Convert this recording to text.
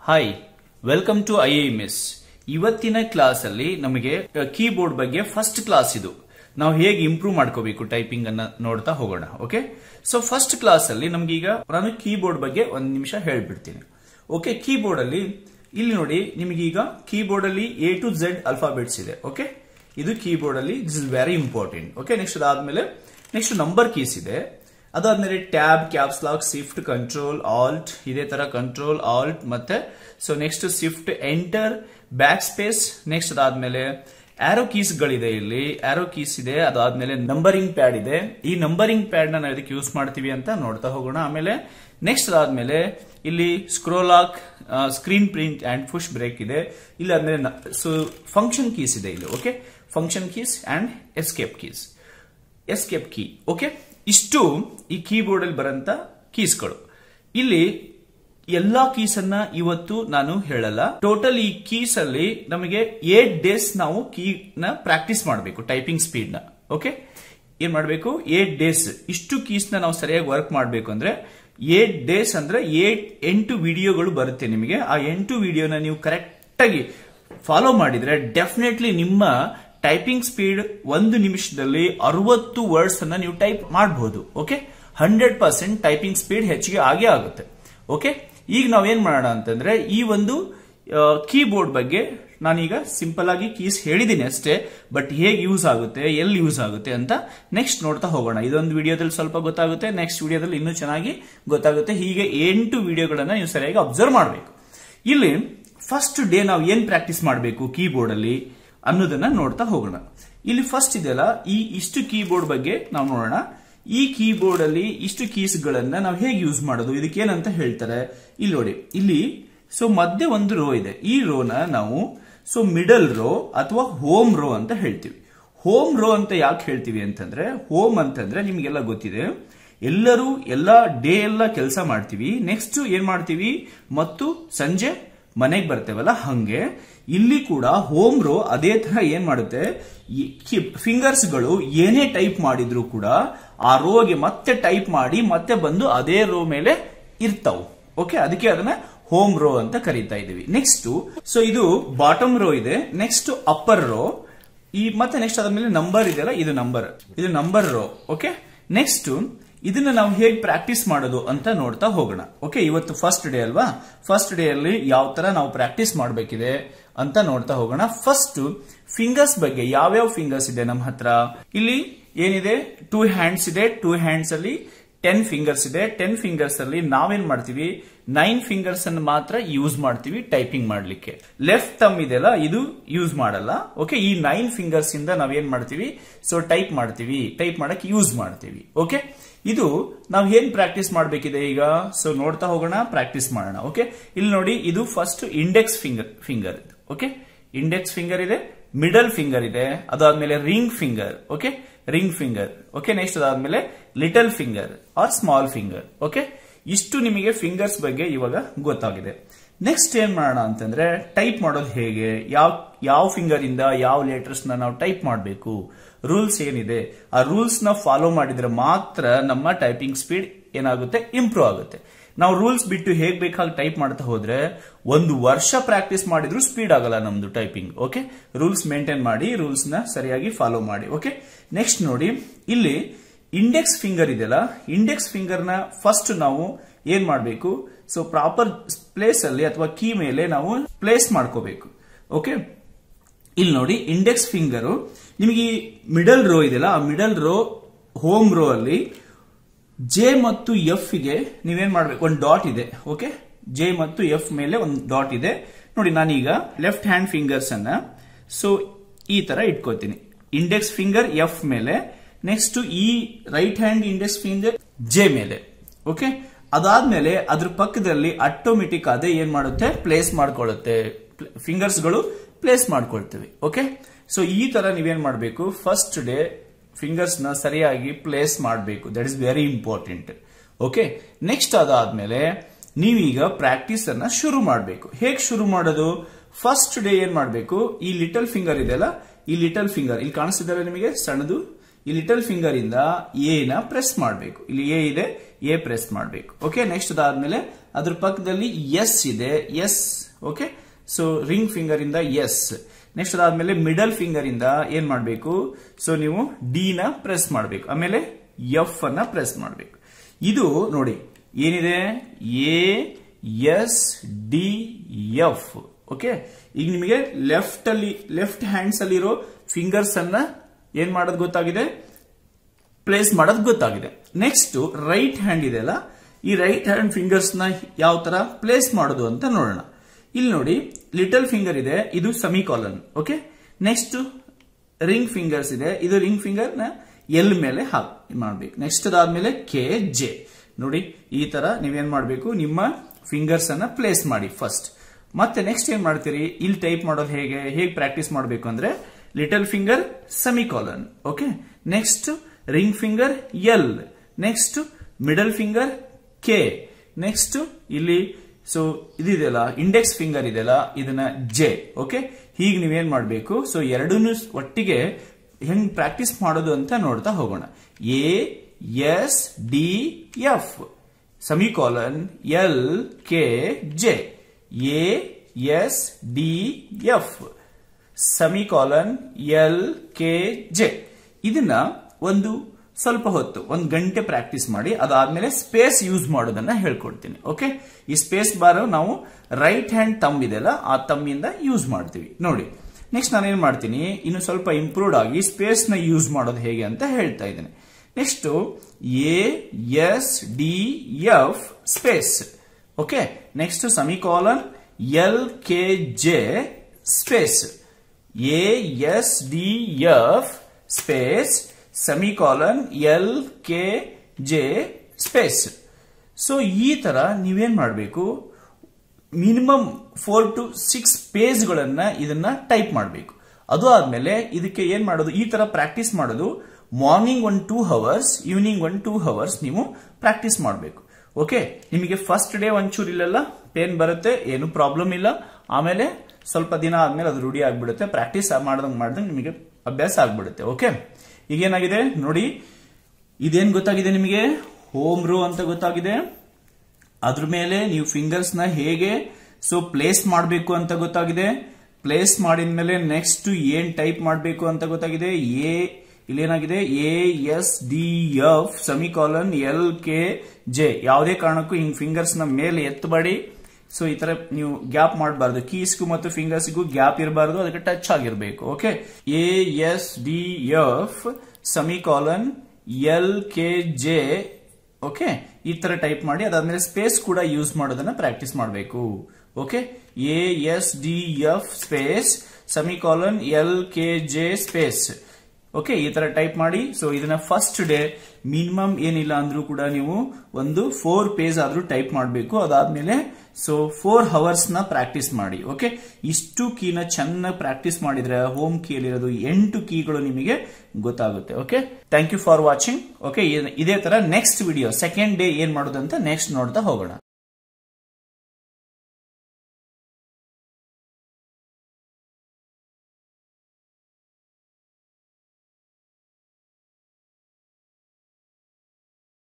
hi welcome to I S ಇವತ್ತಿನ class ಅಲ್ಲಿ ನಮಗೆ ಕೀಬೋರ್ಡ್ ಬಗ್ಗೆ ಫಸ್ಟ್ ಕ್ಲಾಸ್ ಇದು ನಾವು ಹೇಗೆ ಇಂಪ್ರೂವ್ ಮಾಡ್ಕೋಬೇಕು ಟೈಪಿಂಗ್ ಅನ್ನ ನೋಡ್ತಾ ಹೋಗೋಣ ಓಕೆ ಸೊ ಫಸ್ಟ್ ಕ್ಲಾಸ್ ಅಲ್ಲಿ ನಮ್ಗೆ ಈಗ ನಾನು ಕೀಬೋರ್ಡ್ ಬಗ್ಗೆ ಒಂದ್ ನಿಮಿಷ ಹೇಳ್ಬಿಡ್ತೀನಿ ಓಕೆ ಕೀಬೋರ್ಡ್ ಅಲ್ಲಿ ಇಲ್ಲಿ ನೋಡಿ ನಿಮಗೆ ಈಗ ಕೀಬೋರ್ಡ್ ಅಲ್ಲಿ ಎ ಟು ಝೆಡ್ ಅಲ್ಫಾಬೆಟ್ಸ್ ಇದೆ ಓಕೆ ಇದು ಕೀಬೋರ್ಡ್ ಅಲ್ಲಿ this is very important okay next ಅದಾದ್ಮೇಲೆ ನೆಕ್ಸ್ಟ್ ನಂಬರ್ ಕೀಸ್ ಇದೆ ಅದಾದ್ಮೇಲೆ tab caps lock shift control alt ಇದೇ ತರ ಕಂಟ್ರೋಲ್ ಆಲ್ಟ್ ಮತ್ತೆ so next shift enter back space next ಅದಾದ್ಮೇಲೆ ಆರೋ ಕೀಸ್ ಗಳಿದೆ ಇಲ್ಲಿ ಆರೋ ಕೀಸ್ ಇದೆ ಅದಾದ್ಮೇಲೆ ನಂಬರಿಂಗ್ ಪ್ಯಾಡ್ ಇದೆ ಈ ನಂಬರಿಂಗ್ ಪ್ಯಾಡ್ ನ ನಾವು ಇದಕ್ಕೆ ಯೂಸ್ ಮಾಡ್ತೀವಿ ಅಂತ ನೋಡ್ತಾ ಹೋಗೋಣ ಆಮೇಲೆ ನೆಕ್ಸ್ಟ್ ಅದಾದ್ಮೇಲೆ ಇಲ್ಲಿ scroll lock screen print and push break ಇದೆ ಇಲ್ಲಿ ಆದ್ಮೇಲೆ ಸೊ ಫಂಕ್ಷನ್ ಕೀಸ್ ಇದೆ ಇಲ್ಲಿ okay function keys and escape keys escape key okay ಇಷ್ಟು ಈ ಕೀಬೋರ್ಡ್ ಅಲ್ಲಿ ಬರಂತ ಕೀಸ್ಗಳು ಇಲ್ಲಿ ಎಲ್ಲಾ ಕೀಸ್ ಅನ್ನ ಇವತ್ತು ನಾನು ಹೇಳಲ್ಲ ಟೋಟಲ್ ಈ ಕೀಸ್ ಅಲ್ಲಿ ನಮಗೆ ಏಟ್ ಡೇಸ್ ನಾವು ಕೀ ನ ಪ್ರಾಕ್ಟೀಸ್ ಮಾಡಬೇಕು ಟೈಪಿಂಗ್ ಸ್ಪೀಡ್ ನ ಓಕೆ ಏನ್ ಮಾಡಬೇಕು ಏಟ್ ಡೇಸ್ ಇಷ್ಟು ಕೀಸ್ ನ ನಾವು ಸರಿಯಾಗಿ ವರ್ಕ್ ಮಾಡಬೇಕು ಅಂದ್ರೆ ಏಟ್ ಡೇಸ್ ಅಂದ್ರೆ ಏಟ್ ಎಂಟು ವಿಡಿಯೋಗಳು ಬರುತ್ತೆ ನಿಮಗೆ ಆ ಎಂಟು ವಿಡಿಯೋನ ನೀವು ಕರೆಕ್ಟ್ ಆಗಿ ಫಾಲೋ ಮಾಡಿದ್ರೆ ಡೆಫಿನೆಟ್ಲಿ ನಿಮ್ಮ ಟೈಪಿಂಗ್ ಸ್ಪೀಡ್ ಒಂದು ನಿಮಿಷದಲ್ಲಿ ಅರವತ್ತು ವರ್ಡ್ಸ್ ಅನ್ನ ನೀವು ಟೈಪ್ ಮಾಡಬಹುದು okay hundred percent typing speed ಹೆಚ್ಚಿಗೆ ಆಗೇ ಆಗುತ್ತೆ ಓಕೆ ಈಗ ನಾವ್ ಏನ್ ಮಾಡೋಣ ಅಂತಂದ್ರೆ ಈ ಒಂದು ಕೀಬೋರ್ಡ್ ಬಗ್ಗೆ ನಾನೀಗ ಸಿಂಪಲ್ ಆಗಿ ಕೀಸ್ ಹೇಳಿದ್ದೀನಿ ಅಷ್ಟೇ ಬಟ್ ಹೇಗೆ ಯೂಸ್ ಆಗುತ್ತೆ ಎಲ್ಲಿ ಯೂಸ್ ಆಗುತ್ತೆ ಅಂತ ನೆಕ್ಸ್ಟ್ ನೋಡ್ತಾ ಹೋಗೋಣ ಇದೊಂದು ವಿಡಿಯೋದಲ್ಲಿ ಸ್ವಲ್ಪ ಗೊತ್ತಾಗುತ್ತೆ ನೆಕ್ಸ್ಟ್ ವಿಡಿಯೋದಲ್ಲಿ ಇನ್ನೂ ಚೆನ್ನಾಗಿ ಗೊತ್ತಾಗುತ್ತೆ ಹೀಗೆ ಎಂಟು ವಿಡಿಯೋಗಳನ್ನ ನೀವು ಸರಿಯಾಗಿ ಅಬ್ಸರ್ವ್ ಮಾಡಬೇಕು ಇಲ್ಲಿ ಫಸ್ಟ್ ಡೇ ನಾವು ಏನ್ ಪ್ರಾಕ್ಟೀಸ್ ಮಾಡಬೇಕು ಕೀಬೋರ್ಡ್ ಅಲ್ಲಿ ಅನ್ನೋದನ್ನ ನೋಡ್ತಾ ಹೋಗೋಣ ಇಲ್ಲಿ ಫಸ್ಟ್ ಇದೆಯಲ್ಲ ಈ ಇಷ್ಟು ಕೀಬೋರ್ಡ್ ಬಗ್ಗೆ ನಾವು ನೋಡೋಣ ಈ ಕೀಬೋರ್ಡ್ ಅಲ್ಲಿ ಇಷ್ಟು ಕೀಸ್ ಗಳನ್ನ ನಾವು ಹೇಗೆ ಯೂಸ್ ಮಾಡೋದು ಇದಕ್ಕೆ ಏನಂತ ಹೇಳ್ತಾರೆ ಇಲ್ಲಿ ನೋಡಿ ಇಲ್ಲಿ ಸೊ ಮಧ್ಯೆ ಒಂದು ರೋ ಇದೆ ಈ ರೋನ ನಾವು ಸೊ ಮಿಡಲ್ ರೋ ಅಥವಾ ಹೋಮ್ ರೋ ಅಂತ ಹೇಳ್ತೀವಿ ಹೋಮ್ ರೋ ಅಂತ ಯಾಕೆ ಹೇಳ್ತೀವಿ ಅಂತಂದ್ರೆ ಹೋಮ್ ಅಂತಂದ್ರೆ ನಿಮ್ಗೆಲ್ಲ ಗೊತ್ತಿದೆ ಎಲ್ಲರೂ ಎಲ್ಲ ಡೇ ಎಲ್ಲ ಕೆಲಸ ಮಾಡ್ತೀವಿ ನೆಕ್ಸ್ಟ್ ಏನ್ ಮಾಡ್ತೀವಿ ಮತ್ತು ಸಂಜೆ ಮನೆಗೆ ಬರ್ತೇವಲ್ಲ ಹಂಗೆ ಇಲ್ಲಿ ಕೂಡ ಹೋಮ್ ರೋ ಅದೇ ತರ ಏನ್ ಮಾಡುತ್ತೆ ಫಿಂಗರ್ಸ್ ಗಳು ಏನೇ ಟೈಪ್ ಮಾಡಿದ್ರು ಕೂಡ ಆ ರೋಗೆ ಮತ್ತೆ ಟೈಪ್ ಮಾಡಿ ಮತ್ತೆ ಬಂದು ಅದೇ ರೋ ಮೇಲೆ ಇರ್ತಾವು ಓಕೆ ಅದಕ್ಕೆ ಅದನ್ನ ಹೋಮ್ ರೋ ಅಂತ ಕರೀತಾ ಇದೀವಿ ನೆಕ್ಸ್ಟ್ ಸೊ ಇದು ಬಾಟಮ್ ರೋ ಇದೆ ನೆಕ್ಸ್ಟ್ ಅಪ್ಪರ್ ರೋ ಈ ಮತ್ತೆ ನೆಕ್ಸ್ಟ್ ಅದಾದ್ಮೇಲೆ ನಂಬರ್ ಇದೆಯಲ್ಲ ಇದು ನಂಬರ್ ಇದು ನಂಬರ್ ರೋ ಓಕೆ ನೆಕ್ಸ್ಟ್ ಇದನ್ನ ನಾವು ಹೇಗೆ ಪ್ರಾಕ್ಟೀಸ್ ಮಾಡೋದು ಅಂತ ನೋಡ್ತಾ ಹೋಗೋಣ ಓಕೆ ಇವತ್ತು ಫಸ್ಟ್ ಡೇ ಅಲ್ವಾ ಫಸ್ಟ್ ಡೇ ಅಲ್ಲಿ ಯಾವ ತರ ನಾವು ಪ್ರಾಕ್ಟೀಸ್ ಮಾಡಬೇಕಿದೆ ಅಂತ ನೋಡ್ತಾ ಹೋಗೋಣ ಫಸ್ಟ್ ಫಿಂಗರ್ಸ್ ಬಗ್ಗೆ ಯಾವ್ಯಾವ ಫಿಂಗರ್ಸ್ ಇದೆ ನಮ್ಮ ಹತ್ರ ಇಲ್ಲಿ ಏನಿದೆ ಟೂ ಹ್ಯಾಂಡ್ಸ್ ಇದೆ ಟೂ ಹ್ಯಾಂಡ್ಸ್ ಅಲ್ಲಿ ಟೆನ್ ಫಿಂಗರ್ಸ್ ಇದೆ ಟೆನ್ ಫಿಂಗರ್ಸ್ ಅಲ್ಲಿ ನಾವೇನ್ ಮಾಡ್ತೀವಿ ನೈನ್ ಫಿಂಗರ್ಸ್ ಅನ್ನು ಮಾತ್ರ ಯೂಸ್ ಮಾಡ್ತೀವಿ ಟೈಪಿಂಗ್ ಮಾಡ್ಲಿಕ್ಕೆ ಲೆಫ್ಟ್ ತಮ್ ಇದೆಲ್ಲ ಇದು ಯೂಸ್ ಮಾಡಲ್ಲ ಓಕೆ ಈ ನೈನ್ ಫಿಂಗರ್ಸ್ ಇಂದ ನಾವೇನ್ ಮಾಡ್ತೀವಿ ಸೊ ಟೈಪ್ ಮಾಡ್ತೀವಿ ಟೈಪ್ ಮಾಡಕ್ ಯೂಸ್ ಮಾಡ್ತೀವಿ ಓಕೆ ಇದು ನಾವು ಏನ್ ಪ್ರಾಕ್ಟೀಸ್ ಮಾಡಬೇಕಿದೆ ಈಗ ಸೊ ನೋಡ್ತಾ ಹೋಗೋಣ ಪ್ರಾಕ್ಟೀಸ್ ಮಾಡೋಣ ಓಕೆ ಇಲ್ಲಿ ನೋಡಿ ಇದು first index finger finger okay index finger ಇದೆ ಮಿಡಲ್ ಫಿಂಗರ್ ಇದೆ ಅದಾದ್ಮೇಲೆ ring finger okay ring finger okay next ಅದಾದ್ಮೇಲೆ little finger or small finger okay ಇಷ್ಟು ನಿಮಗೆ ಫಿಂಗರ್ಸ್ ಬಗ್ಗೆ ಇವಾಗ ಗೊತ್ತಾಗಿದೆ ನೆಕ್ಸ್ಟ್ ಏನ್ ಮಾಡೋಣ ಅಂತಂದ್ರೆ ಟೈಪ್ ಮಾಡೋದು ಹೇಗೆ ಯಾವ ಯಾವ ಫಿಂಗರ್ ಇಂದ ಯಾವ ಲೆಟರ್ಸ್ ನ ನಾವು ಟೈಪ್ ಮಾಡಬೇಕು ರೂಲ್ಸ್ ಏನಿದೆ ಆ ರೂಲ್ಸ್ ನ ಫಾಲೋ ಮಾಡಿದ್ರೆ ಮಾತ್ರ ನಮ್ಮ ಟೈಪಿಂಗ್ ಸ್ಪೀಡ್ ಏನಾಗುತ್ತೆ ಇಂಪ್ರೂವ್ ಆಗುತ್ತೆ ನಾವು ರೂಲ್ಸ್ ಬಿಟ್ಟು ಹೇಗ್ ಬೇಕಾಗಿ ಟೈಪ್ ಮಾಡ್ತಾ ಹೋದ್ರೆ ಒಂದು ವರ್ಷ ಪ್ರಾಕ್ಟೀಸ್ ಮಾಡಿದ್ರು ಸ್ಪೀಡ್ ಆಗಲ್ಲ ನಮ್ದು ಟೈಪಿಂಗ್ ಓಕೆ ರೂಲ್ಸ್ ಮೇಂಟೈನ್ ಮಾಡಿ ರೂಲ್ಸ್ ನ ಸರಿಯಾಗಿ ಫಾಲೋ ಮಾಡಿ ಓಕೆ ನೆಕ್ಸ್ಟ್ ನೋಡಿ ಇಲ್ಲಿ ಇಂಡೆಕ್ಸ್ ಫಿಂಗರ್ ಇದೆಯಲ್ಲ ಇಂಡೆಕ್ಸ್ ಫಿಂಗರ್ ನ ಫಸ್ಟ್ ನಾವು ಏನ್ ಮಾಡಬೇಕು ಸೊ ಪ್ರಾಪರ್ ಪ್ಲೇಸ್ ಅಲ್ಲಿ ಅಥವಾ ಕೀ ಮೇಲೆ ನಾವು ಪ್ಲೇಸ್ ಮಾಡ್ಕೋಬೇಕು ಓಕೆ ಇಲ್ಲಿ ನೋಡಿ ಇಂಡೆಕ್ಸ್ ಫಿಂಗರ್ ನಿಮಗೆ ಮಿಡಲ್ ರೋ ಇದೆಯಲ್ಲ ಆ ಮಿಡಲ್ ರೋ ಹೋಮ್ ರೋ ಅಲ್ಲಿ ಜೆ ಮತ್ತು ಎಫ್ ಗೆ ನೀವೇನ್ ಮಾಡ್ಬೇಕು ಒಂದು ಡಾಟ್ ಇದೆ ಓಕೆ ಜೆ ಮತ್ತು ಎಫ್ ಮೇಲೆ ಒಂದು ಡಾಟ್ ಇದೆ ನೋಡಿ ನಾನೀಗ ಲೆಫ್ಟ್ ಹ್ಯಾಂಡ್ ಫಿಂಗರ್ಸ್ ಅನ್ನ ಸೊ ಈ ತರ ಇಟ್ಕೋತೀನಿ ಇಂಡೆಕ್ಸ್ ಫಿಂಗರ್ ಎಫ್ ಮೇಲೆ ನೆಕ್ಸ್ಟ್ ಈ right hand index finger J ಮೇಲೆ ಓಕೆ ಅದಾದ್ಮೇಲೆ ಅದ್ರ ಪಕ್ಕದಲ್ಲಿ ಆಟೋಮೆಟಿಕ್ ಅದೇ ಏನ್ ಮಾಡುತ್ತೆ ಪ್ಲೇಸ್ ಮಾಡ್ಕೊಳ್ಳುತ್ತೆ ಫಿಂಗರ್ಸ್ ಗಳು ಪ್ಲೇಸ್ ಮಾಡ್ಕೊಳ್ತೇವೆ ಓಕೆ ಸೊ ಈ ತರ ನೀವೇನ್ ಮಾಡಬೇಕು ಫಸ್ಟ್ ಡೇ ಫಿಂಗರ್ಸ್ ನ ಸರಿಯಾಗಿ ಪ್ಲೇಸ್ ಮಾಡಬೇಕು that is very important okay next ಅದಾದ್ಮೇಲೆ ನೀವೀಗ ಪ್ರಾಕ್ಟೀಸ್ ಅನ್ನ ಶುರು ಮಾಡಬೇಕು ಹೇಗೆ ಶುರು ಮಾಡೋದು ಫಸ್ಟ್ ಡೇ ಏನ್ ಮಾಡಬೇಕು ಈ ಲಿಟಲ್ ಫಿಂಗರ್ ಇದೆಯಲ್ಲ ಈ ಲಿಟಲ್ ಫಿಂಗರ್ ಇಲ್ಲಿ ಕಾಣಿಸ್ತಿದ್ದಾರೆ ನಿಮಗೆ ಸಣ್ಣದು ಈ ಲಿಟಲ್ ಫಿಂಗರ್ ಇಂದ ಎ ನ ಪ್ರೆಸ್ ಮಾಡಬೇಕು ಇಲ್ಲಿ ಎ ಇದೆ ಎ ಪ್ರೆಸ್ ಮಾಡಬೇಕು ಓಕೆ ನೆಕ್ಸ್ಟ್ ಅದಾದ್ಮೇಲೆ ಅದ್ರ ಪಕ್ಕದಲ್ಲಿ ಎಸ್ ಇದೆ S okay so ring finger ಇಂದ ಎಸ್ ನೆಕ್ಸ್ಟ್ ಅದಾದ್ಮೇಲೆ ಮಿಡಲ್ ಫಿಂಗರ್ ಇಂದ ಏನ್ ಮಾಡಬೇಕು ಸೊ ನೀವು ಡಿ ನ ಪ್ರೆಸ್ ಮಾಡಬೇಕು ಆಮೇಲೆ ಎಫ್ ಅನ್ನ ಪ್ರೆಸ್ ಮಾಡಬೇಕು ಇದು ನೋಡಿ ಏನಿದೆ A S D F okay ಈಗ ನಿಮಗೆ ಲೆಫ್ಟ್ ಅಲ್ಲಿ ಲೆಫ್ಟ್ ಹ್ಯಾಂಡ್ಸ್ ಅಲ್ಲಿ ಇರೋ ಫಿಂಗರ್ಸ್ ಅನ್ನ ಏನ್ ಮಾಡೋದು ಗೊತ್ತಾಗಿದೆ ಪ್ಲೇಸ್ ಮಾಡೋದು ಗೊತ್ತಾಗಿದೆ ನೆಕ್ಸ್ಟ್ ರೈಟ್ ಹ್ಯಾಂಡ್ ಇದೆಯಲ್ಲ ಈ ರೈಟ್ ಹ್ಯಾಂಡ್ ಫಿಂಗರ್ಸ್ ನ ಯಾವ ತರ ಪ್ಲೇಸ್ ಮಾಡೋದು ಅಂತ ನೋಡೋಣ ಇಲ್ಲಿ ನೋಡಿ ಲಿಟಲ್ ಫಿಂಗರ್ ಇದೆ ಇದು semicolon okay next ring fingers ಇದೆ ಇದು ರಿಂಗ್ ಫಿಂಗರ್ ನ ಎಲ್ ಮೇಲೆ ಹಾಕ್ ಮಾಡ್ಬೇಕು ನೆಕ್ಸ್ಟ್ ಅದಾದ್ಮೇಲೆ ಕೆ ಜೆ ನೋಡಿ ಈ ತರ ನೀವೇನ್ ಮಾಡಬೇಕು ನಿಮ್ಮ ಫಿಂಗರ್ಸ್ ಅನ್ನ ಪ್ಲೇಸ್ ಮಾಡಿ ಫಸ್ಟ್ ಮತ್ತೆ ನೆಕ್ಸ್ಟ್ ಏನ್ ಮಾಡ್ತೀರಿ ಇಲ್ಲಿ ಟೈಪ್ ಮಾಡೋದು ಹೇಗೆ ಹೇಗೆ ಪ್ರಾಕ್ಟೀಸ್ ಮಾಡಬೇಕು ಅಂದ್ರೆ little finger semicolon okay next ring finger L next middle finger K next ಇಲ್ಲಿ ಸೊ ಇದಿದೆಯಲ್ಲ ಇಂಡೆಕ್ಸ್ ಫಿಂಗರ್ ಇದೆಯಲ್ಲ ಇದನ್ನ ಜೆ ಓಕೆ ಹೀಗೆ ನೀವೇನ್ ಮಾಡಬೇಕು ಸೊ ಎರಡನ್ನೂ ಒಟ್ಟಿಗೆ ಹೆಂಗ್ ಪ್ರಾಕ್ಟೀಸ್ ಮಾಡೋದು ಅಂತ ನೋಡ್ತಾ ಹೋಗೋಣ A S D F semicolon L K J A S D F semicolon L K J ಇದನ್ನ ಒಂದು ಸ್ವಲ್ಪ ಹೊತ್ತು ಒಂದು ಗಂಟೆ ಪ್ರಾಕ್ಟೀಸ್ ಮಾಡಿ ಅದಾದ್ಮೇಲೆ ಸ್ಪೇಸ್ ಯೂಸ್ ಮಾಡೋದನ್ನ ಹೇಳ್ಕೊಡ್ತೀನಿ ಓಕೆ ಈ ಸ್ಪೇಸ್ ಬಾರ್ ನಾವು ರೈಟ್ ಹ್ಯಾಂಡ್ ತಮ್ ಇದೆಯಲ್ಲ ಆ ತಮ್ಮಿಂದ ಯೂಸ್ ಮಾಡ್ತೀವಿ ನೋಡಿ ನೆಕ್ಸ್ಟ್ ನಾನೇನ್ ಮಾಡ್ತೀನಿ ಇನ್ನು ಸ್ವಲ್ಪ ಇಂಪ್ರೂವ್ಡ್ ಆಗಿ ಸ್ಪೇಸ್ ನ ಯೂಸ್ ಮಾಡೋದು ಹೇಗೆ ಅಂತ ಹೇಳ್ತಾ ಇದ್ದೇನೆ next A S D F space okay next semicolon L K J space A S D F space semicolon L K J space so ಈ ತರ ನೀವೇನ್ ಮಾಡಬೇಕು ಮಿನಿಮಮ್ ಫೋರ್ ಟು ಸಿಕ್ಸ್ ಪೇಜ್ಗಳನ್ನ ಇದನ್ನ ಟೈಪ್ ಮಾಡಬೇಕು ಅದು ಆದ್ಮೇಲೆ ಇದಕ್ಕೆ ಏನ್ ಮಾಡೋದು ಈ ತರ ಪ್ರಾಕ್ಟೀಸ್ ಮಾಡೋದು morning one two hours evening one two hours ನೀವು ಪ್ರಾಕ್ಟೀಸ್ ಮಾಡಬೇಕು ಓಕೆ ನಿಮಗೆ ಫಸ್ಟ್ ಡೇ ಒಂಚೂರು ಇಲ್ಲೆಲ್ಲ ಪೇನ್ ಬರುತ್ತೆ ಏನು ಪ್ರಾಬ್ಲಮ್ ಇಲ್ಲ ಆಮೇಲೆ ಸ್ವಲ್ಪ ದಿನ ಆದ್ಮೇಲೆ ಅದು ರೂಢಿ ಆಗ್ಬಿಡುತ್ತೆ ಪ್ರಾಕ್ಟೀಸ್ ಮಾಡ್ದಂಗೆ ಮಾಡ್ದಂಗೆ ನಿಮಗೆ ಅಭ್ಯಾಸ ಆಗ್ಬಿಡುತ್ತೆ ಓಕೆ ಈಗೇನಾಗಿದೆ ನೋಡಿ ಇದೇನ್ ಗೊತ್ತಾಗಿದೆ ನಿಮಗೆ ಹೋಮ್ ರೋ ಅಂತ ಗೊತ್ತಾಗಿದೆ ಅದ್ರ ಮೇಲೆ ನೀವು ಫಿಂಗರ್ಸ್ ನ ಹೇಗೆ ಸೊ ಪ್ಲೇಸ್ ಮಾಡಬೇಕು ಅಂತ ಗೊತ್ತಾಗಿದೆ ಪ್ಲೇಸ್ ಮಾಡಿದ ಮೇಲೆ ನೆಕ್ಸ್ಟ್ ಏನ್ ಟೈಪ್ ಮಾಡಬೇಕು ಅಂತ ಗೊತ್ತಾಗಿದೆ ಎ ಇಲ್ಲೇನಾಗಿದೆ A S D F semicolon L K J ಯಾವುದೇ ಕಾರಣಕ್ಕೂ ಹಿಂಗ್ ಫಿಂಗರ್ಸ್ ನ ಮೇಲೆ ಎತ್ತಬೇಡಿ ಸೊ ಈ ತರ ನೀವು ಗ್ಯಾಪ್ ಮಾಡಬಾರ್ದು ಕೀಸ್ಗೂ ಮತ್ತು ಫಿಂಗರ್ಸ್ಗೂ ಗ್ಯಾಪ್ ಇರಬಾರ್ದು ಅದಕ್ಕೆ ಟಚ್ ಆಗಿರ್ಬೇಕು okay A S D F semicolon L K J okay ಈ ತರ ಟೈಪ್ ಮಾಡಿ ಅದಾದ್ಮೇಲೆ ಸ್ಪೇಸ್ ಕೂಡ ಯೂಸ್ ಮಾಡೋದನ್ನ ಪ್ರಾಕ್ಟೀಸ್ ಮಾಡಬೇಕು okay A S D F space semicolon L K J space okay ಈ ತರ ಟೈಪ್ ಮಾಡಿ ಸೊ ಇದನ್ನ ಫಸ್ಟ್ ಡೇ ಮಿನಿಮಮ್ ಏನಿಲ್ಲ ಅಂದ್ರೂ ಕೂಡ ನೀವು ಒಂದು ಫೋರ್ ಪೇಜ್ ಆದ್ರೂ ಟೈಪ್ ಮಾಡಬೇಕು ಅದಾದ್ಮೇಲೆ ಸೊ ಫೋರ್ ಅವರ್ಸ್ ನ ಪ್ರಾಕ್ಟೀಸ್ ಮಾಡಿ ಓಕೆ ಇಷ್ಟು ಕೀನ ಚೆನ್ನಾಗಿ ಪ್ರಾಕ್ಟೀಸ್ ಮಾಡಿದ್ರೆ ಹೋಮ್ ಕೀಲಿರೋದು ಎಂಟು ಕೀಗಳು ನಿಮಗೆ ಗೊತ್ತಾಗುತ್ತೆ okay thank you for watching okay ಇದೇ ತರ ನೆಕ್ಸ್ಟ್ ವಿಡಿಯೋ ಸೆಕೆಂಡ್ ಡೇ ಏನ್ ಮಾಡೋದಂತ ನೆಕ್ಸ್ಟ್ ನೋಡ್ತಾ ಹೋಗೋಣ